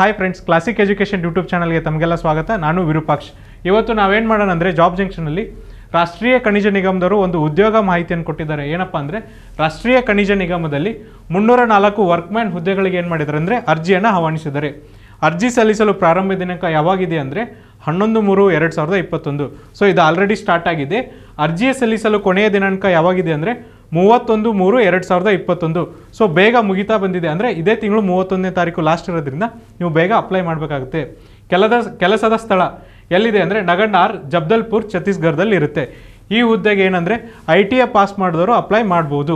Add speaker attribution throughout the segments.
Speaker 1: Hi friends classic education YouTube ಚಾನಲ್ಗೆ ತಮಗೆಲ್ಲ ಸ್ವಾಗತ ನಾನು ವಿರೂಪಾಕ್ಷ್ ಇವತ್ತು ನಾವೇನು ಮಾಡೋಣ ಅಂದರೆ ಜಾಬ್ ಜಂಕ್ಷನಲ್ಲಿ ರಾಷ್ಟ್ರೀಯ ಖನಿಜ ನಿಗಮದವರು ಒಂದು ಉದ್ಯೋಗ ಮಾಹಿತಿಯನ್ನು ಕೊಟ್ಟಿದ್ದಾರೆ ಏನಪ್ಪ ಅಂದರೆ ರಾಷ್ಟ್ರೀಯ ಖನಿಜ ನಿಗಮದಲ್ಲಿ ಮುನ್ನೂರ ನಾಲ್ಕು ವರ್ಕ್ಮ್ಯಾನ್ ಹುದ್ದೆಗಳಿಗೆ ಏನು ಮಾಡಿದ್ದಾರೆ ಅಂದರೆ ಅರ್ಜಿಯನ್ನು ಆಹ್ವಾನಿಸಿದ್ದಾರೆ ಅರ್ಜಿ ಸಲ್ಲಿಸಲು ಪ್ರಾರಂಭ ದಿನಾಂಕ ಯಾವಾಗಿದೆ ಅಂದರೆ ಹನ್ನೊಂದು ಮೂರು ಎರಡು ಸಾವಿರದ ಇಪ್ಪತ್ತೊಂದು ಸೊ ಇದು ಆಲ್ರೆಡಿ ಸ್ಟಾರ್ಟ್ ಆಗಿದೆ ಅರ್ಜಿ ಸಲ್ಲಿಸಲು ಕೊನೆಯ ದಿನಾಂಕ ಯಾವಾಗಿದೆ ಅಂದರೆ ಮೂವತ್ತೊಂದು ಮೂರು ಎರಡು ಸಾವಿರದ ಇಪ್ಪತ್ತೊಂದು ಸೊ ಬೇಗ ಮುಗಿತಾ ಬಂದಿದೆ ಅಂದರೆ ಇದೇ ತಿಂಗಳು ಮೂವತ್ತೊಂದನೇ ತಾರೀಕು ಲಾಸ್ಟ್ ಇರೋದ್ರಿಂದ ನೀವು ಬೇಗ ಅಪ್ಲೈ ಮಾಡಬೇಕಾಗುತ್ತೆ ಕೆಲದ ಕೆಲಸದ ಸ್ಥಳ ಎಲ್ಲಿದೆ ಅಂದರೆ ನಗಣ್ಣಾರ್ ಜಬ್ದಲ್ಪುರ್ ಛತ್ತೀಸ್ಗಢದಲ್ಲಿ ಇರುತ್ತೆ ಈ ಹುದ್ದೆಗೆ ಏನಂದರೆ ಐ ಟಿ ಎ ಪಾಸ್ ಮಾಡಿದವರು ಅಪ್ಲೈ ಮಾಡ್ಬೋದು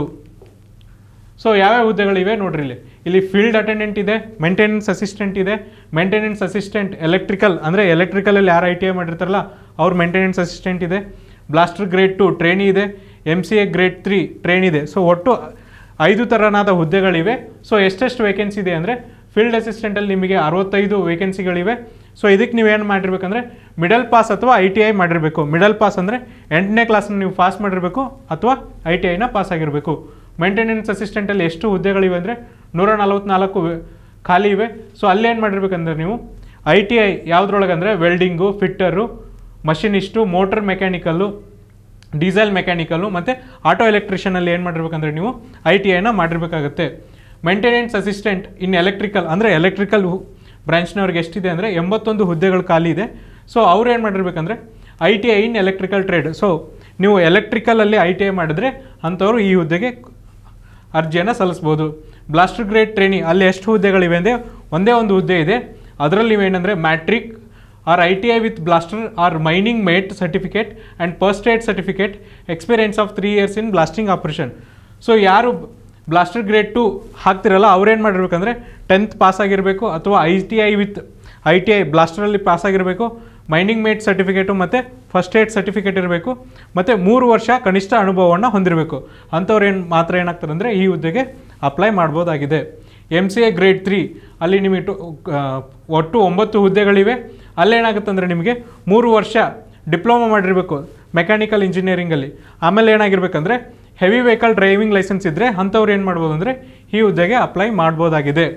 Speaker 1: ಸೊ ಯಾವ್ಯಾವ ಹುದ್ದೆಗಳಿವೆ ನೋಡ್ರಿ ಇಲ್ಲಿ ಇಲ್ಲಿ ಫೀಲ್ಡ್ ಅಟೆಂಡೆಂಟ್ ಇದೆ ಮೇಂಟೆನೆನ್ಸ್ ಅಸಿಸ್ಟೆಂಟ್ ಇದೆ ಮೇಂಟೆನೆನ್ಸ್ ಅಸಿಸ್ಟೆಂಟ್ ಎಲೆಕ್ಟ್ರಿಕಲ್ ಅಂದರೆ ಎಲೆಕ್ಟ್ರಿಕಲಲ್ಲಿ ಯಾರು ಐ ಟಿ ಐ ಮಾಡಿರ್ತಾರಲ್ಲ ಅವ್ರ ಮೇಂಟೆನೆನ್ಸ್ ಅಸಿಸ್ಟೆಂಟ್ ಇದೆ ಬ್ಲಾಸ್ಟರ್ ಗ್ರೇಡ್ ಟು ಟ್ರೈನಿ ಇದೆ M C A grade three train ಇದೆ ಸೊ ಒಟ್ಟು ಐದು ಥರನಾದ ಹುದ್ದೆಗಳಿವೆ ಸೊ ಎಷ್ಟೆಷ್ಟು ವೇಕೆನ್ಸಿ ಇದೆ ಅಂದರೆ ಫೀಲ್ಡ್ ಅಸಿಸ್ಟೆಂಟಲ್ಲಿ ನಿಮಗೆ ಅರವತ್ತೈದು ವೇಕೆನ್ಸಿಗಳಿವೆ ಸೊ ಇದಕ್ಕೆ ನೀವೇನು ಮಾಡಿರ್ಬೇಕಂದ್ರೆ ಮಿಡಲ್ ಪಾಸ್ ಅಥವಾ ಐ ಟಿ ಐ ಮಾಡಿರಬೇಕು ಮಿಡಲ್ ಪಾಸ್ ಅಂದರೆ ಎಂಟನೇ ಕ್ಲಾಸ್ನ ನೀವು ಪಾಸ್ ಮಾಡಿರಬೇಕು ಅಥವಾ ಐ ಟಿ ಐನ ಪಾಸ್ ಆಗಿರಬೇಕು ಮೇಂಟೆನೆನ್ಸ್ ಅಸಿಸ್ಟೆಂಟಲ್ಲಿ ಎಷ್ಟು ಹುದ್ದೆಗಳಿವೆ ಅಂದರೆ ನೂರ ನಲವತ್ನಾಲ್ಕು ವೆ- ಖಾಲಿ ಇವೆ ಸೊ ಅಲ್ಲೇನು ಮಾಡಿರ್ಬೇಕಂದ್ರೆ ನೀವು ಐ ಟಿ ಐ ಯಾವುದ್ರೊಳಗೆ ಅಂದರೆ welding fitter machinist motor mechanical diesel mechanical ಮತ್ತು ಆಟೋ ಎಲೆಕ್ಟ್ರಿಷಿಯನಲ್ಲಿ ಏನು ಮಾಡಿರ್ಬೇಕಂದ್ರೆ ನೀವು ಐ ಟಿ ಐನ ಮಾಡಿರ್ಬೇಕಾಗುತ್ತೆ ಮೇಂಟೆನೆನ್ಸ್ ಅಸಿಸ್ಟೆಂಟ್ ಇನ್ ಎಲೆಕ್ಟ್ರಿಕಲ್ ಅಂದರೆ ಎಲೆಕ್ಟ್ರಿಕಲ್ ಬ್ರಾಂಚ್ನವ್ರಿಗೆ ಎಷ್ಟಿದೆ ಅಂದರೆ ಎಂಬತ್ತೊಂದು ಹುದ್ದೆಗಳು ಖಾಲಿ ಇದೆ ಸೊ ಅವ್ರು ಏನು ಮಾಡಿರ್ಬೇಕಂದ್ರೆ I T I in electrical trade so ನೀವು ಎಲೆಕ್ಟ್ರಿಕಲಲ್ಲಿ ಐ ಟಿ ಐ ಮಾಡಿದ್ರೆ ಅಂಥವ್ರು ಈ ಹುದ್ದೆಗೆ ಅರ್ಜಿಯನ್ನು ಸಲ್ಲಿಸ್ಬೋದು ಬ್ಲಾಸ್ಟರ್ ಗ್ರೇಡ್ ಟ್ರೈನಿ ಅಲ್ಲಿ ಎಷ್ಟು ಹುದ್ದೆಗಳಿವೆ ಅಂದರೆ ಒಂದೇ ಒಂದು ಹುದ್ದೆ ಇದೆ ಅದರಲ್ಲಿ ನೀವೇನೆಂದರೆ matric or I T I with blaster or mining mate certificate and first aid certificate experience of three years in blasting operation so ಯಾರು ಬ್ಲಾಸ್ಟರ್ ಗ್ರೇಡ್ ಟು ಹಾಕ್ತಿರಲ್ಲ ಅವ್ರೇನು ಮಾಡಿರ್ಬೇಕಂದ್ರೆ ಟೆಂತ್ ಪಾಸ್ ಆಗಿರಬೇಕು ಅಥವಾ I T I with I T I ಬ್ಲಾಸ್ಟರಲ್ಲಿ pass ಆಗಿರಬೇಕು mining mate certificate ಮತ್ತು first aid certificate ಇರಬೇಕು ಮತ್ತು ಮೂರು ವರ್ಷ ಕನಿಷ್ಠ ಅನುಭವವನ್ನು ಹೊಂದಿರಬೇಕು ಅಂಥವ್ರು ಏನು ಮಾತ್ರ ಏನಾಗ್ತಾರೆ ಅಂದರೆ ಈ ಹುದ್ದೆಗೆ ಅಪ್ಲೈ ಮಾಡ್ಬೋದಾಗಿದೆ M C A grade three ಅಲ್ಲಿ ನಿಮಗೆ ಟು ಆ, ಒಟ್ಟು ಒಂಬತ್ತು ಹುದ್ದೆಗಳಿವೆ ಅಲ್ಲೇನಾಗುತ್ತೆ ಅಂದರೆ ನಿಮಗೆ ಮೂರು ವರ್ಷ ಡಿಪ್ಲೊಮಾ ಮಾಡಿರಬೇಕು ಮೆಕ್ಯಾನಿಕಲ್ ಇಂಜಿನಿಯರಿಂಗಲ್ಲಿ ಆಮೇಲೆ ಏನಾಗಿರ್ಬೇಕಂದ್ರೆ ಹೆವಿ ವೆಹಿಕಲ್ ಡ್ರೈವಿಂಗ್ ಲೈಸೆನ್ಸ್ ಇದ್ದರೆ ಅಂಥವ್ರು ಏನು ಮಾಡ್ಬೋದು ಅಂದರೆ ಈ ಹುದ್ದೆಗೆ ಅಪ್ಲೈ ಮಾಡ್ಬೋದಾಗಿದೆ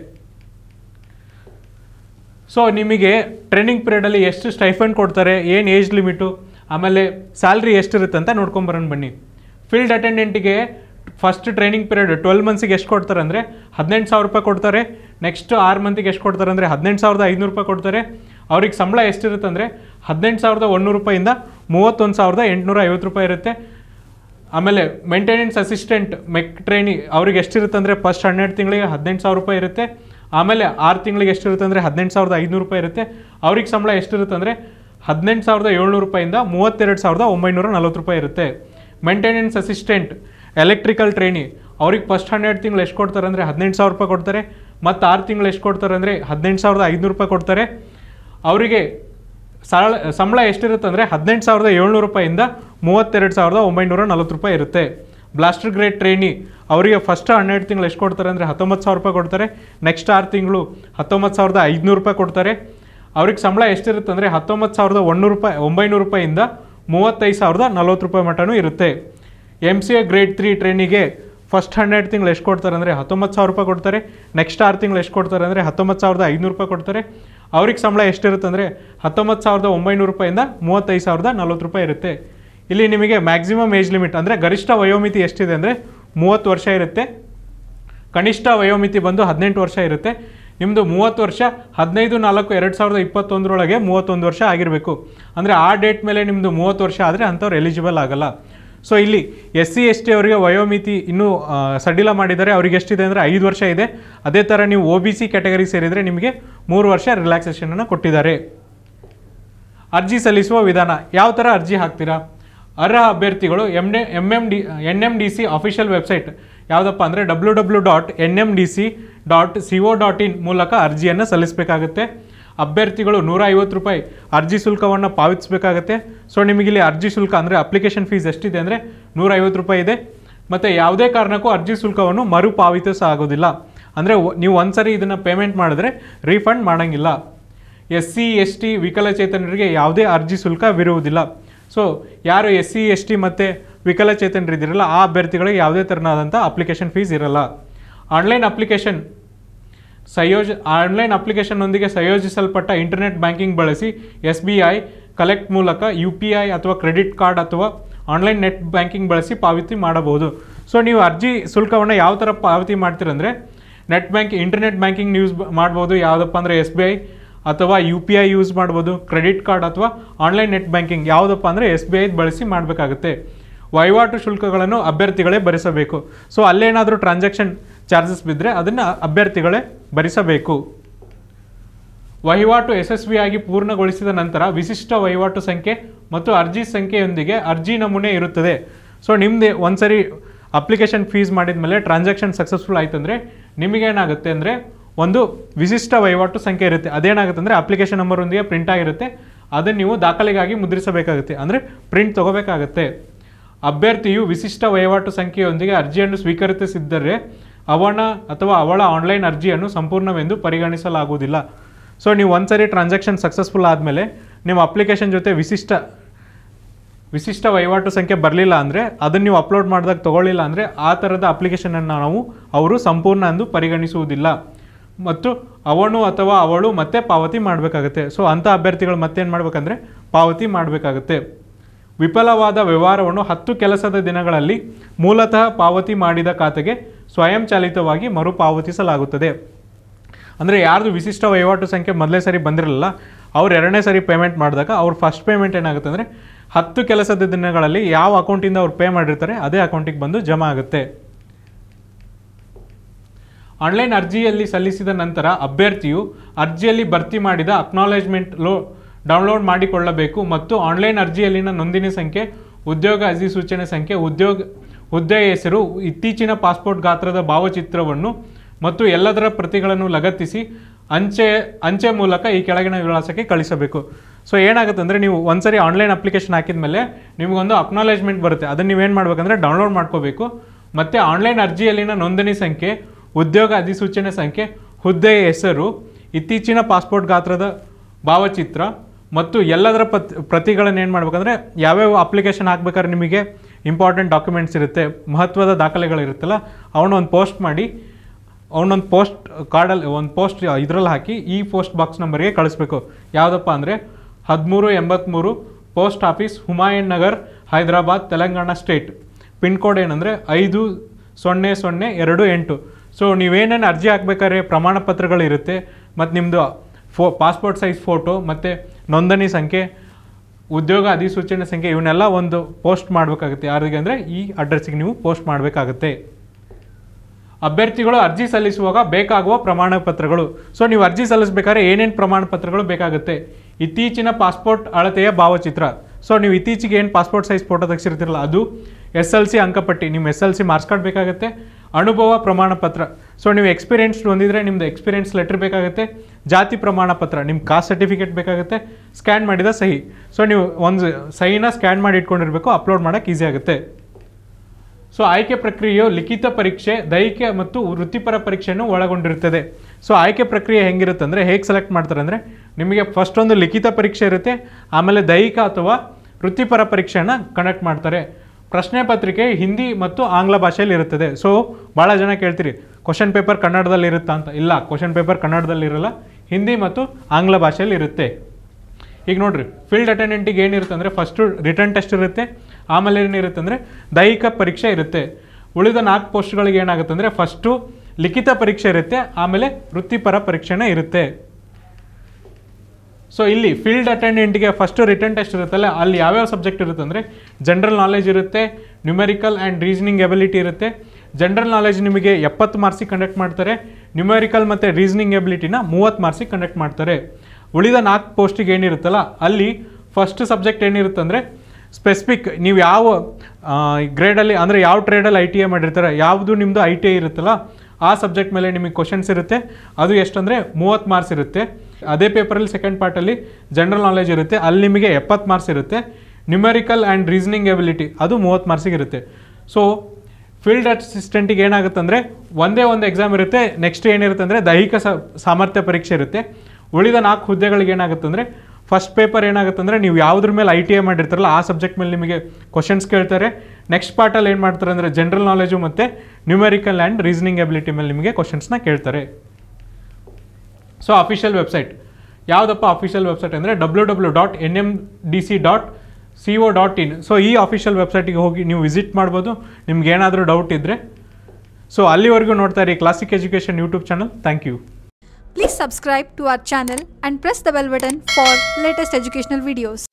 Speaker 1: ಸೊ ನಿಮಗೆ ಟ್ರೈನಿಂಗ್ ಪೀರಿಯಡಲ್ಲಿ ಎಷ್ಟು ಸ್ಟೈಫಂಡ್ ಕೊಡ್ತಾರೆ ಏನು ಏಜ್ ಲಿಮಿಟು ಆಮೇಲೆ ಸ್ಯಾಲ್ರಿ ಎಷ್ಟಿರುತ್ತೆ ಅಂತ ನೋಡ್ಕೊಂಬರೋಣ ಬನ್ನಿ ಫೀಲ್ಡ್ ಅಟೆಂಡೆಂಟಿಗೆ ಫಸ್ಟ್ ಟ್ರೈನಿಂಗ್ ಪೀರಿಯಡ್ ಟ್ವೆಲ್ ಮಂತ್ಸಿಗೆ ಎಷ್ಟು ಕೊಡ್ತಾರೆ ಅಂದರೆ ಹದಿನೆಂಟು ಸಾವಿರ ರೂಪಾಯಿ ಕೊಡ್ತಾರೆ ನೆಕ್ಸ್ಟ್ ಆರು ಮಂತಿಗೆ ಎಷ್ಟು ಕೊಡ್ತಾರೆ ಅಂದರೆ ಹದಿನೆಂಟು ಸಾವಿರದ ಐದುನೂರು ರೂಪಾಯಿ ಕೊಡ್ತಾರೆ ಅವ್ರಿಗೆ ಸಂಬಳ ಎಷ್ಟಿರುತ್ತೆ ಅಂದರೆ ಹದಿನೆಂಟು ಸಾವಿರದ ಒಂದೂರು ರೂಪಾಯಿಂದ ಮೂವತ್ತೊಂದು ಸಾವಿರದ ಎಂಟುನೂರ ಐವತ್ತು ರೂಪಾಯಿ ಇರುತ್ತೆ ಆಮೇಲೆ ಮೇಂಟೆನೆನ್ಸ್ ಅಸಿಸ್ಟೆಂಟ್ ಮೆಕ್ ಟ್ರೈನಿ ಅವ್ರಿಗೆ ಎಷ್ಟಿರುತ್ತೆ ಅಂದರೆ ಫಸ್ಟ್ ಹನ್ನೆರಡು ತಿಂಗಳಿಗೆ ಹದಿನೆಂಟು ಸಾವಿರ ರೂಪಾಯಿ ಇರುತ್ತೆ ಆಮೇಲೆ ಆರು ತಿಂಗಳಿಗೆ ಎಷ್ಟಿರುತ್ತೆ ಅಂದರೆ ಹದಿನೆಂಟು ಸಾವಿರದ ಐದುನೂರು ರೂಪಾಯಿ ಇರುತ್ತೆ ಅವ್ರಿಗೆ ಸಂಬಳ ಎಷ್ಟಿರುತ್ತೆ ಅಂದರೆ ಹದಿನೆಂಟು ಸಾವಿರದ ಏಳ್ನೂರು ರೂಪಾಯಿಂದ ಮೂವತ್ತೆರಡು ಸಾವಿರದ ಒಂಬೈನೂರ ನಲ್ವತ್ತು ರೂಪಾಯಿ ಇರುತ್ತೆ ಮೇಂಟೆನೆನ್ಸ್ ಅಸಿಸ್ಟೆಂಟ್ ಎಲೆಕ್ಟ್ರಿಕಲ್ ಟ್ರೈನಿ ಅವ್ರಿಗೆ ಫಸ್ಟ್ ಹನ್ನೆರಡು ತಿಂಗಳು ಎಷ್ಟು ಕೊಡ್ತಾರೆ ಅಂದರೆ ಹದಿನೆಂಟು ಸಾವಿರ ರೂಪಾಯಿ ಕೊಡ್ತಾರೆ ಮತ್ತು ಆರು ತಿಂಗಳು ಎಷ್ಟು ಕೊಡ್ತಾರೆ ಅಂದರೆ ಹದಿನೆಂಟು ಸಾವಿರದ ಐದುನೂರು ರೂಪಾಯಿ ಕೊಡ್ತಾರೆ ಅವರಿಗೆ ಸಾಳ ಸಂಬಳ ಎಷ್ಟಿರುತ್ತೆ ಅಂದರೆ ಹದಿನೆಂಟು ಸಾವಿರದ ಏಳ್ನೂರು ರೂಪಾಯಿಂದ ಮೂವತ್ತೆರಡು ಸಾವಿರದ ಒಂಬೈನೂರ ನಲ್ವತ್ತು ರೂಪಾಯಿ ಇರುತ್ತೆ ಬ್ಲಾಸ್ಟರ್ ಗ್ರೇಡ್ ಟ್ರೈನಿ ಅವರಿಗೆ ಫಸ್ಟ್ ಹನ್ನೆರಡು ತಿಂಗಳು ಎಷ್ಟು ಕೊಡ್ತಾರೆ ಅಂದರೆ ಹತ್ತೊಂಬತ್ತು ಸಾವಿರ ರೂಪಾಯಿ ಕೊಡ್ತಾರೆ ನೆಕ್ಸ್ಟ್ ಆರು ತಿಂಗಳು ಹತ್ತೊಂಬತ್ತು ಸಾವಿರದ ಐದುನೂರು ರೂಪಾಯಿ ಕೊಡ್ತಾರೆ ಅವ್ರಿಗೆ ಸಂಬಳ ಎಷ್ಟಿರುತ್ತೆ ಅಂದರೆ ಹತ್ತೊಂಬತ್ತು ಸಾವಿರದ ಒಂದೂರು ರೂಪಾಯಿ ಒಂಬೈನೂರು ರೂಪಾಯಿಂದ ಮೂವತ್ತೈದು ಸಾವಿರದ ನಲ್ವತ್ತು ರೂಪಾಯಿ ಮಟನೂ ಇರುತ್ತೆ M C A grade three ಟ್ರೈನಿಗೆ ಫಸ್ಟ್ ಹನ್ನೆರಡು ತಿಂಗಳು ಎಷ್ಟು ಕೊಡ್ತಾರೆ ಅಂದರೆ ಹತ್ತೊಂಬತ್ತು ಸಾವಿರ ರೂಪಾಯಿ ಕೊಡ್ತಾರೆ ನೆಕ್ಸ್ಟ್ ಆರು ತಿಂಗಳು ಎಷ್ಟು ಕೊಡ್ತಾರೆ ಅಂದರೆ ಹತ್ತೊಂಬತ್ತು ಸಾವಿರದ ಐದುನೂರು ರೂಪಾಯಿ ಕೊಡ್ತಾರೆ ಅವ್ರಿಗೆ ಸಂಬಳ ಎಷ್ಟಿರುತ್ತೆ ಅಂದರೆ ಹತ್ತೊಂಬತ್ತು ಸಾವಿರದ ಒಂಬೈನೂರು ರೂಪಾಯಿಂದ ಮೂವತ್ತೈದು ಸಾವಿರದ ನಲ್ವತ್ತು ರೂಪಾಯಿ ಇರುತ್ತೆ ಇಲ್ಲಿ ನಿಮಗೆ ಮ್ಯಾಕ್ಸಿಮಮ್ ಏಜ್ ಲಿಮಿಟ್ ಅಂದರೆ ಗರಿಷ್ಠ ವಯೋಮಿತಿ ಎಷ್ಟಿದೆ ಅಂದರೆ ಮೂವತ್ತು ವರ್ಷ ಇರುತ್ತೆ ಕನಿಷ್ಠ ವಯೋಮಿತಿ ಬಂದು ಹದಿನೆಂಟು ವರ್ಷ ಇರುತ್ತೆ ನಿಮ್ಮದು ಮೂವತ್ತು ವರ್ಷ ಹದಿನೈದು ನಾಲ್ಕು ಎರಡು ಸಾವಿರದ ಇಪ್ಪತ್ತೊಂದರೊಳಗೆ ಮೂವತ್ತೊಂದು ವರ್ಷ ಆಗಿರಬೇಕು ಅಂದರೆ ಆ ಡೇಟ್ ಮೇಲೆ ನಿಮ್ಮದು ಮೂವತ್ತು ವರ್ಷ ಆದರೆ ಅಂಥವ್ರು ಎಲಿಜಿಬಲ್ ಆಗಲ್ಲ ಸೊ ಇಲ್ಲಿ ಎಸ್ ಸಿ ಎಸ್ ಟಿ ಅವರಿಗೆ ವಯೋಮಿತಿ ಇನ್ನೂ ಆ, ಸಡಿಲ ಮಾಡಿದ್ದಾರೆ ಅವ್ರಿಗೆ ಎಷ್ಟಿದೆ ಅಂದರೆ ಐದು ವರ್ಷ ಇದೆ ಅದೇ ಥರ ನೀವು ಒ ಬಿ ಸಿ ಕ್ಯಾಟಗರಿ ಸೇರಿದರೆ ನಿಮಗೆ ಮೂರು ವರ್ಷ ರಿಲ್ಯಾಕ್ಸೇಷನನ್ನು ಕೊಟ್ಟಿದ್ದಾರೆ ಅರ್ಜಿ ಸಲ್ಲಿಸುವ ವಿಧಾನ ಯಾವ ಥರ ಅರ್ಜಿ ಹಾಕ್ತೀರಾ ಅರ್ಹ ಅಭ್ಯರ್ಥಿಗಳು M D M M D N M D C official website ಯಾವುದಪ್ಪ ಅಂದರೆ W W dot N M D C dot C O dot in ಮೂಲಕ ಅರ್ಜಿಯನ್ನು ಸಲ್ಲಿಸಬೇಕಾಗುತ್ತೆ ಅಭ್ಯರ್ಥಿಗಳು ನೂರ ಐವತ್ತು ರೂಪಾಯಿ ಅರ್ಜಿ ಶುಲ್ಕವನ್ನು ಪಾವತಿಸಬೇಕಾಗುತ್ತೆ ಸೊ ನಿಮಗಿಲ್ಲಿ ಅರ್ಜಿ ಶುಲ್ಕ ಅಂದರೆ ಅಪ್ಲಿಕೇಶನ್ ಫೀಸ್ ಎಷ್ಟಿದೆ ಅಂದರೆ ನೂರ ಐವತ್ತು ರೂಪಾಯಿ ಇದೆ ಮತ್ತು ಯಾವುದೇ ಕಾರಣಕ್ಕೂ ಅರ್ಜಿ ಶುಲ್ಕವನ್ನು ಮರುಪಾವತಿಸಾಗೋದಿಲ್ಲ ಅಂದರೆ ನೀವು ಒಂದ್ಸರಿ ಇದನ್ನು ಪೇಮೆಂಟ್ ಮಾಡಿದ್ರೆ ರೀಫಂಡ್ ಮಾಡೋಂಗಿಲ್ಲ ಎಸ್ ಸಿ ಎಸ್ ಟಿ ವಿಕಲಚೇತನರಿಗೆ ಯಾವುದೇ ಅರ್ಜಿ ಶುಲ್ಕವಿರುವುದಿಲ್ಲ ಸೊ ಯಾರು ಎಸ್ ಸಿ ಎಸ್ ಟಿ ಮತ್ತು ವಿಕಲಚೇತನರಿದ್ದೀರಲ್ಲ ಆ ಅಭ್ಯರ್ಥಿಗಳಿಗೆ ಯಾವುದೇ ಥರನಾದಂಥ ಅಪ್ಲಿಕೇಶನ್ ಫೀಸ್ ಇರಲ್ಲ ಆನ್ಲೈನ್ ಅಪ್ಲಿಕೇಶನ್ ಸಂಯೋಜ ಆನ್ಲೈನ್ ಅಪ್ಲಿಕೇಶನ್ನೊಂದಿಗೆ ಸಂಯೋಜಿಸಲ್ಪಟ್ಟ ಇಂಟರ್ನೆಟ್ ಬ್ಯಾಂಕಿಂಗ್ ಬಳಸಿ ಎಸ್ ಬಿ ಐ ಕಲೆಕ್ಟ್ ಮೂಲಕ ಯು ಪಿ ಐ ಅಥವಾ ಕ್ರೆಡಿಟ್ ಕಾರ್ಡ್ ಅಥವಾ ಆನ್ಲೈನ್ ನೆಟ್ ಬ್ಯಾಂಕಿಂಗ್ ಬಳಸಿ ಪಾವತಿ ಮಾಡಬಹುದು ಸೊ ನೀವು ಅರ್ಜಿ ಶುಲ್ಕವನ್ನು ಯಾವ ಥರ ಪಾವತಿ ಮಾಡ್ತೀರಂದರೆ net bank internet banking use ಮಾಡ್ಬೋದು ಯಾವುದಪ್ಪ ಅಂದರೆ ಎಸ್ ಬಿ ಐ ಅಥವಾ ಯು ಪಿ ಐ ಯೂಸ್ ಮಾಡ್ಬೋದು ಕ್ರೆಡಿಟ್ ಕಾರ್ಡ್ ಅಥವಾ ಆನ್ಲೈನ್ ನೆಟ್ ಬ್ಯಾಂಕಿಂಗ್ ಯಾವುದಪ್ಪ ಅಂದರೆ ಎಸ್ ಬಿ ಐ ಬಳಸಿ ಮಾಡಬೇಕಾಗುತ್ತೆ ವಹಿವಾಟು ಶುಲ್ಕಗಳನ್ನು ಅಭ್ಯರ್ಥಿಗಳೇ ಭರಿಸಬೇಕು ಸೊ ಅಲ್ಲೇನಾದರೂ ಟ್ರಾನ್ಸಾಕ್ಷನ್ ಚಾರ್ಜಸ್ ಬಿದ್ದರೆ ಅದನ್ನು ಅಭ್ಯರ್ಥಿಗಳೇ ಭರಿಸಬೇಕು ವಹಿವಾಟು ಯಶಸ್ವಿಯಾಗಿ ಪೂರ್ಣಗೊಳಿಸಿದ ನಂತರ ವಿಶಿಷ್ಟ ವಹಿವಾಟು ಸಂಖ್ಯೆ ಮತ್ತು ಅರ್ಜಿ ಸಂಖ್ಯೆಯೊಂದಿಗೆ ಅರ್ಜಿ ನಮೂನೆ ಇರುತ್ತದೆ ಸೊ ನಿಮ್ಮದು ಒಂದ್ಸರಿ ಅಪ್ಲಿಕೇಶನ್ ಫೀಸ್ ಮಾಡಿದ ಮೇಲೆ ಟ್ರಾನ್ಸಾಕ್ಷನ್ ಸಕ್ಸಸ್ಫುಲ್ ಆಯ್ತಂದರೆ ನಿಮಗೇನಾಗುತ್ತೆ ಅಂದರೆ ಒಂದು ವಿಶಿಷ್ಟ ವಹಿವಾಟು ಸಂಖ್ಯೆ ಇರುತ್ತೆ ಅದೇನಾಗುತ್ತೆ ಅಂದರೆ ಅಪ್ಲಿಕೇಶನ್ ನಂಬರೊಂದಿಗೆ ಪ್ರಿಂಟ್ ಆಗಿರುತ್ತೆ ಅದನ್ನು ನೀವು ದಾಖಲೆಗಾಗಿ ಮುದ್ರಿಸಬೇಕಾಗುತ್ತೆ ಅಂದರೆ ಪ್ರಿಂಟ್ ತಗೋಬೇಕಾಗತ್ತೆ ಅಭ್ಯರ್ಥಿಯು ವಿಶಿಷ್ಟ ವಹಿವಾಟು ಸಂಖ್ಯೆಯೊಂದಿಗೆ ಅರ್ಜಿಯನ್ನು ಸ್ವೀಕರಿಸಿದ್ದರೆ ಅವನ ಅಥವಾ ಅವಳ ಆನ್ಲೈನ್ ಅರ್ಜಿಯನ್ನು ಸಂಪೂರ್ಣವೆಂದು ಪರಿಗಣಿಸಲಾಗುವುದಿಲ್ಲ ಸೊ ನೀವು ಒಂದ್ಸರಿ ಟ್ರಾನ್ಸಾಕ್ಷನ್ ಸಕ್ಸಸ್ಫುಲ್ ಆದಮೇಲೆ ನಿಮ್ಮ ಅಪ್ಲಿಕೇಶನ್ ಜೊತೆ ವಿಶಿಷ್ಟ ವಿಶಿಷ್ಟ ವಹಿವಾಟು ಸಂಖ್ಯೆ ಬರಲಿಲ್ಲ ಅಂದರೆ ಅದನ್ನು ನೀವು ಅಪ್ಲೋಡ್ ಮಾಡಿದಾಗ ತೊಗೊಳ್ಳಿಲ್ಲ ಅಂದರೆ ಆ ಥರದ ಅಪ್ಲಿಕೇಶನನ್ನು ನಾವು ಅವರು ಸಂಪೂರ್ಣ ಎಂದು ಪರಿಗಣಿಸುವುದಿಲ್ಲ ಮತ್ತು ಅವನು ಅಥವಾ ಅವಳು ಮತ್ತೆ ಪಾವತಿ ಮಾಡಬೇಕಾಗುತ್ತೆ ಸೊ ಅಂಥ ಅಭ್ಯರ್ಥಿಗಳು ಮತ್ತೇನು ಮಾಡಬೇಕಂದ್ರೆ ಪಾವತಿ ಮಾಡಬೇಕಾಗುತ್ತೆ ವಿಫಲವಾದ ವ್ಯವಹಾರವನ್ನು ಹತ್ತು ಕೆಲಸದ ದಿನಗಳಲ್ಲಿ ಮೂಲತಃ ಪಾವತಿ ಮಾಡಿದ ಖಾತೆಗೆ ಸ್ವಯಂಚಾಲಿತವಾಗಿ ಮರುಪಾವತಿಸಲಾಗುತ್ತದೆ ಅಂದರೆ ಯಾರ್ದು ವಿಶಿಷ್ಟ ವಹಿವಾಟು ಸಂಖ್ಯೆ ಮೊದಲೇ ಸರಿ ಬಂದಿರಲಿಲ್ಲ ಅವ್ರು ಎರಡನೇ ಸರಿ ಪೇಮೆಂಟ್ ಮಾಡಿದಾಗ ಅವ್ರ ಫಸ್ಟ್ ಪೇಮೆಂಟ್ ಏನಾಗುತ್ತೆ ಅಂದರೆ ಹತ್ತು ಕೆಲಸದ ದಿನಗಳಲ್ಲಿ ಯಾವ ಅಕೌಂಟಿಂದ ಅವ್ರು ಪೇ ಮಾಡಿರ್ತಾರೆ ಅದೇ ಅಕೌಂಟಿಗೆ ಬಂದು ಜಮಾ ಆಗುತ್ತೆ ಆನ್ಲೈನ್ ಅರ್ಜಿಯಲ್ಲಿ ಸಲ್ಲಿಸಿದ ನಂತರ ಅಭ್ಯರ್ಥಿಯು ಅರ್ಜಿಯಲ್ಲಿ ಭರ್ತಿ ಮಾಡಿದ ಅಕ್ನಾಲೇಜ್ಮೆಂಟ್ ಲೋ ಡೌನ್ಲೋಡ್ ಮಾಡಿಕೊಳ್ಳಬೇಕು ಮತ್ತು ಆನ್ಲೈನ್ ಅರ್ಜಿಯಲ್ಲಿನ ನೋಂದಣಿ ಸಂಖ್ಯೆ ಉದ್ಯೋಗ ಅಧಿಸೂಚನೆ ಸಂಖ್ಯೆ ಉದ್ಯೋಗ ಹುದ್ದೆಯ ಹೆಸರು ಇತ್ತೀಚಿನ ಪಾಸ್ಪೋರ್ಟ್ ಗಾತ್ರದ ಭಾವಚಿತ್ರವನ್ನು ಮತ್ತು ಎಲ್ಲದರ ಪ್ರತಿಗಳನ್ನು ಲಗತ್ತಿಸಿ ಅಂಚೆ ಅಂಚೆ ಮೂಲಕ ಈ ಕೆಳಗಿನ ವಿಳಾಸಕ್ಕೆ ಕಳಿಸಬೇಕು ಸೊ ಏನಾಗುತ್ತೆ ಅಂದರೆ ನೀವು ಒಂದ್ಸರಿ ಆನ್ಲೈನ್ ಅಪ್ಲಿಕೇಶನ್ ಹಾಕಿದ ಮೇಲೆ ನಿಮಗೊಂದು ಅಕ್ನಾಲೇಜ್ಮೆಂಟ್ ಬರುತ್ತೆ ಅದನ್ನು ನೀವೇನು ಮಾಡ್ಬೇಕಂದ್ರೆ ಡೌನ್ಲೋಡ್ ಮಾಡ್ಕೋಬೇಕು ಮತ್ತು ಆನ್ಲೈನ್ ಅರ್ಜಿಯಲ್ಲಿನ ನೋಂದಣಿ ಸಂಖ್ಯೆ ಉದ್ಯೋಗ ಅಧಿಸೂಚನೆ ಸಂಖ್ಯೆ ಹುದ್ದೆಯ ಹೆಸರು ಇತ್ತೀಚಿನ ಪಾಸ್ಪೋರ್ಟ್ ಗಾತ್ರದ ಭಾವಚಿತ್ರ ಮತ್ತು ಎಲ್ಲದರ ಪತ್ ಪ್ರತಿಗಳನ್ನು ಏನು ಮಾಡ್ಬೇಕಂದ್ರೆ ಯಾವ್ಯಾವ ಅಪ್ಲಿಕೇಶನ್ ಹಾಕ್ಬೇಕಾದ್ರೆ ನಿಮಗೆ ಇಂಪಾರ್ಟೆಂಟ್ ಡಾಕ್ಯುಮೆಂಟ್ಸ್ ಇರುತ್ತೆ ಮಹತ್ವದ ದಾಖಲೆಗಳಿರುತ್ತಲ್ಲ ಅವನ್ನ ಒಂದು ಪೋಸ್ಟ್ ಮಾಡಿ ಅವನೊಂದು ಪೋಸ್ಟ್ ಕಾರ್ಡಲ್ಲಿ ಒಂದು ಪೋಸ್ಟ್ ಇದರಲ್ಲಿ ಹಾಕಿ ಈ ಪೋಸ್ಟ್ ಬಾಕ್ಸ್ ನಂಬರ್ಗೆ ಕಳಿಸ್ಬೇಕು ಯಾವುದಪ್ಪ ಅಂದರೆ ಹದಿಮೂರು ಎಂಬತ್ತ್ಮೂರು post office Humayun Nagar Hyderabad Telangana state pin code ಏನಂದರೆ ಐದು ಸೊನ್ನೆ ಸೊನ್ನೆ ಎರಡು ಎಂಟು ಸೊ ನೀವೇನೇನು ಅರ್ಜಿ ಹಾಕ್ಬೇಕಾದ್ರೆ ಪ್ರಮಾಣ ಪತ್ರಗಳಿರುತ್ತೆ ಮತ್ತು ನಿಮ್ಮದು ಫೋ ಪಾಸ್ಪೋರ್ಟ್ ಸೈಜ್ ಫೋಟೋ ಮತ್ತು ನೋಂದಣಿ ಸಂಖ್ಯೆ ಉದ್ಯೋಗ ಅಧಿಸೂಚನೆ ಸಂಖ್ಯೆ ಇವನ್ನೆಲ್ಲ ಒಂದು ಪೋಸ್ಟ್ ಮಾಡಬೇಕಾಗುತ್ತೆ ಯಾರಿಗೆ ಅಂದರೆ ಈ ಅಡ್ರೆಸ್ಸಿಗೆ ನೀವು ಪೋಸ್ಟ್ ಮಾಡಬೇಕಾಗುತ್ತೆ ಅಭ್ಯರ್ಥಿಗಳು ಅರ್ಜಿ ಸಲ್ಲಿಸುವಾಗ ಬೇಕಾಗುವ ಪ್ರಮಾಣ ಪತ್ರಗಳು ಸೊ ನೀವು ಅರ್ಜಿ ಸಲ್ಲಿಸಬೇಕಾದ್ರೆ ಏನೇನು ಪ್ರಮಾಣ ಪತ್ರಗಳು ಬೇಕಾಗುತ್ತೆ ಇತ್ತೀಚಿನ ಪಾಸ್ಪೋರ್ಟ್ ಅಳತೆಯ ಭಾವಚಿತ್ರ ಸೊ ನೀವು ಇತ್ತೀಚೆಗೆ ಏನು ಪಾಸ್ಪೋರ್ಟ್ ಸೈಜ್ ಫೋಟೋ ತೆಗೆಸಿರ್ತಿರಲ್ಲ ಅದು ಎಸ್ ಎಲ್ ಸಿ ಅಂಕಪಟ್ಟಿ ನಿಮ್ಮ S L C marks card ಬೇಕಾಗುತ್ತೆ ಅನುಭವ ಪ್ರಮಾಣ ಪತ್ರ ಸೊ ನೀವು ಎಕ್ಸ್ಪೀರಿಯನ್ಸ್ ಹೊಂದಿದ್ರೆ ನಿಮ್ಮದು ಎಕ್ಸ್ಪೀರಿಯನ್ಸ್ ಲೆಟರ್ ಬೇಕಾಗುತ್ತೆ ಜಾತಿ ಪ್ರಮಾಣ ಪತ್ರ ನಿಮ್ಮ ಕಾಸ್ಟ್ ಸರ್ಟಿಫಿಕೇಟ್ ಬೇಕಾಗುತ್ತೆ ಸ್ಕ್ಯಾನ್ ಮಾಡಿದ ಸಹಿ ಸೊ ನೀವು ಒಂದು ಸಹಿನ ಸ್ಕ್ಯಾನ್ ಮಾಡಿ ಇಟ್ಕೊಂಡಿರಬೇಕು ಅಪ್ಲೋಡ್ ಮಾಡೋಕ್ಕೆ ಈಸಿ ಆಗುತ್ತೆ ಸೊ ಆಯ್ಕೆ ಪ್ರಕ್ರಿಯೆಯು ಲಿಖಿತ ಪರೀಕ್ಷೆ ದೈಹಿಕ ಮತ್ತು ವೃತ್ತಿಪರ ಪರೀಕ್ಷೆಯನ್ನು ಒಳಗೊಂಡಿರುತ್ತದೆ ಸೊ ಆಯ್ಕೆ ಪ್ರಕ್ರಿಯೆ ಹೆಂಗಿರುತ್ತೆ ಅಂದರೆ ಹೇಗೆ ಸೆಲೆಕ್ಟ್ ಮಾಡ್ತಾರೆ ಅಂದರೆ ನಿಮಗೆ ಫಸ್ಟ್ ಒಂದು ಲಿಖಿತ ಪರೀಕ್ಷೆ ಇರುತ್ತೆ ಆಮೇಲೆ ದೈಹಿಕ ಅಥವಾ ವೃತ್ತಿಪರ ಪರೀಕ್ಷೆಯನ್ನು ಕಂಡಕ್ಟ್ ಮಾಡ್ತಾರೆ ಪ್ರಶ್ನೆ ಪತ್ರಿಕೆ ಹಿಂದಿ ಮತ್ತು ಆಂಗ್ಲ ಭಾಷೆಯಲ್ಲಿ ಇರುತ್ತದೆ ಸೊ ಭಾಳ ಜನ ಕೇಳ್ತೀರಿ ಕ್ವಶನ್ ಪೇಪರ್ ಕನ್ನಡದಲ್ಲಿ ಇರುತ್ತಾ ಅಂತ ಇಲ್ಲ ಕ್ವಶನ್ ಪೇಪರ್ ಕನ್ನಡದಲ್ಲಿ ಇರಲ್ಲ ಹಿಂದಿ ಮತ್ತು ಆಂಗ್ಲ ಭಾಷೆಯಲ್ಲಿ ಇರುತ್ತೆ ಈಗ ನೋಡ್ರಿ ಫೀಲ್ಡ್ ಅಟೆಂಡೆಂಟಿಗೆ ಏನಿರುತ್ತೆ ಅಂದರೆ ಫಸ್ಟು ರಿಟರ್ನ್ ಟೆಸ್ಟ್ ಇರುತ್ತೆ ಆಮೇಲೆ ಏನಿರುತ್ತೆ ಅಂದರೆ ದೈಹಿಕ ಪರೀಕ್ಷೆ ಇರುತ್ತೆ ಉಳಿದ ನಾಲ್ಕು ಪೋಸ್ಟ್ಗಳಿಗೆ ಏನಾಗುತ್ತೆ ಅಂದರೆ ಫಸ್ಟು ಲಿಖಿತ ಪರೀಕ್ಷೆ ಇರುತ್ತೆ ಆಮೇಲೆ ವೃತ್ತಿಪರ ಪರೀಕ್ಷೆನೇ ಇರುತ್ತೆ ಸೊ ಇಲ್ಲಿ ಫೀಲ್ಡ್ ಅಟೆಂಡೆಂಟ್ಗೆ ಫಸ್ಟು ರಿಟರ್ನ್ ಟೆಸ್ಟ್ ಇರುತ್ತಲ್ಲ ಅಲ್ಲಿ ಯಾವ್ಯಾವ ಸಬ್ಜೆಕ್ಟ್ ಇರುತ್ತೆ ಅಂದರೆ ಜನರಲ್ ನಾಲೆಜ್ ಇರುತ್ತೆ ನ್ಯೂಮೆರಿಕಲ್ ಆ್ಯಂಡ್ ರೀಸನಿಂಗ್ ಎಬಿಲಿಟಿ ಇರುತ್ತೆ ಜನರಲ್ ನಾಲೆಜ್ ನಿಮಗೆ ಎಪ್ಪತ್ತು ಮಾರ್ಕ್ಸಿಗೆ ಕಂಡಕ್ಟ್ ಮಾಡ್ತಾರೆ ನ್ಯೂಮೆರಿಕಲ್ ಮತ್ತು ರೀಸನಿಂಗ್ ಎಬಿಲಿಟಿನ ಮೂವತ್ತು ಮಾರ್ಕ್ಸಿಗೆ ಕಂಡಕ್ಟ್ ಮಾಡ್ತಾರೆ ಉಳಿದ ನಾಲ್ಕು ಪೋಸ್ಟಿಗೆ ಏನಿರುತ್ತಲ್ಲ ಅಲ್ಲಿ ಫಸ್ಟ್ ಸಬ್ಜೆಕ್ಟ್ ಏನಿರುತ್ತೆ ಅಂದರೆ ಸ್ಪೆಸಿಫಿಕ್ ನೀವು ಯಾವ ಗ್ರೇಡಲ್ಲಿ ಅಂದರೆ ಯಾವ ಟ್ರೇಡಲ್ಲಿ ಐ ಟಿ ಐ ಮಾಡಿರ್ತಾರೆ ಯಾವುದು ನಿಮ್ಮದು ಐ ಟಿ ಐ ಇರುತ್ತಲ್ಲ ಆ ಸಬ್ಜೆಕ್ಟ್ ಮೇಲೆ ನಿಮಗೆ ಕ್ವಶನ್ಸ್ ಇರುತ್ತೆ ಅದು ಎಷ್ಟಂದರೆ ಮೂವತ್ತು ಮಾರ್ಕ್ಸ್ ಇರುತ್ತೆ ಅದೇ ಪೇಪರಲ್ಲಿ ಸೆಕೆಂಡ್ ಪಾರ್ಟಲ್ಲಿ ಜನರಲ್ ನಾಲೆಜ್ ಇರುತ್ತೆ ಅಲ್ಲಿ ನಿಮಗೆ ಎಪ್ಪತ್ತು ಮಾರ್ಕ್ಸ್ ಇರುತ್ತೆ ನ್ಯೂಮೆರಿಕಲ್ ಆ್ಯಂಡ್ ರೀಸನಿಂಗ್ ಎಬಿಲಿಟಿ ಅದು ಮೂವತ್ತು ಮಾರ್ಕ್ಸಿಗೆ ಇರುತ್ತೆ ಸೊ ಫೀಲ್ಡ್ ಅಸಿಸ್ಟೆಂಟಿಗೆ ಏನಾಗುತ್ತೆ ಅಂದರೆ ಒಂದೇ ಒಂದು ಎಕ್ಸಾಮ್ ಇರುತ್ತೆ ನೆಕ್ಸ್ಟ್ ಏನಿರುತ್ತೆ ಅಂದರೆ ದೈಹಿಕ ಸ- ಸಾಮರ್ಥ್ಯ ಪರೀಕ್ಷೆ ಇರುತ್ತೆ ಉಳಿದ ನಾಲ್ಕು ಹುದ್ದೆಗಳಿಗೆ ಏನಾಗುತ್ತೆ ಅಂದರೆ ಫಸ್ಟ್ ಪೇಪರ್ ಏನಾಗುತ್ತೆ ಅಂದರೆ ನೀವು ಯಾವುದ್ರ ಮೇಲೆ ಐ ಟಿ ಐ ಮಾಡಿರ್ತಾರಲ್ಲ ಆ ಸಬ್ಜೆಕ್ಟ್ ಮೇಲೆ ನಿಮಗೆ ಕ್ವಶನ್ಸ್ ಕೇಳ್ತಾರೆ ನೆಕ್ಸ್ಟ್ ಪಾರ್ಟಲ್ಲಿ ಏನು ಮಾಡ್ತಾರೆ ಅಂದರೆ ಜನರಲ್ ನಾಲೆಜು ಮತ್ತು ನ್ಯೂಮೆರಿಕಲ್ ಆ್ಯಂಡ್ ರೀಸನಿಂಗ್ ಎಬಿಲಿಟಿ ಮೇಲೆ ನಿಮಗೆ ಕ್ವಶನ್ಸ್ನ ಕೇಳ್ತಾರೆ ಸೊ ಅಫಿಷಿಯಲ್ ವೆಬ್ಸೈಟ್ ಯಾವುದಪ್ಪ ಅಫಿಷಿಯಲ್ ವೆಬ್ಸೈಟ್ ಅಂದರೆ W W dot N M D C dot C O dot in so ಈ ಅಫಿಷಿಯಲ್ ವೆಬ್ಸೈಟಿಗೆ ಹೋಗಿ ನೀವು ವಿಸಿಟ್ ಮಾಡ್ಬೋದು ನಿಮ್ಗೆ ಏನಾದರೂ ಡೌಟ್ ಇದ್ದರೆ ಸೊ ಅಲ್ಲಿವರೆಗೂ ನೋಡ್ತಾ ಇರಿ classic education YouTube channel thank you
Speaker 2: Please subscribe to our channel and press the bell button for latest educational videos.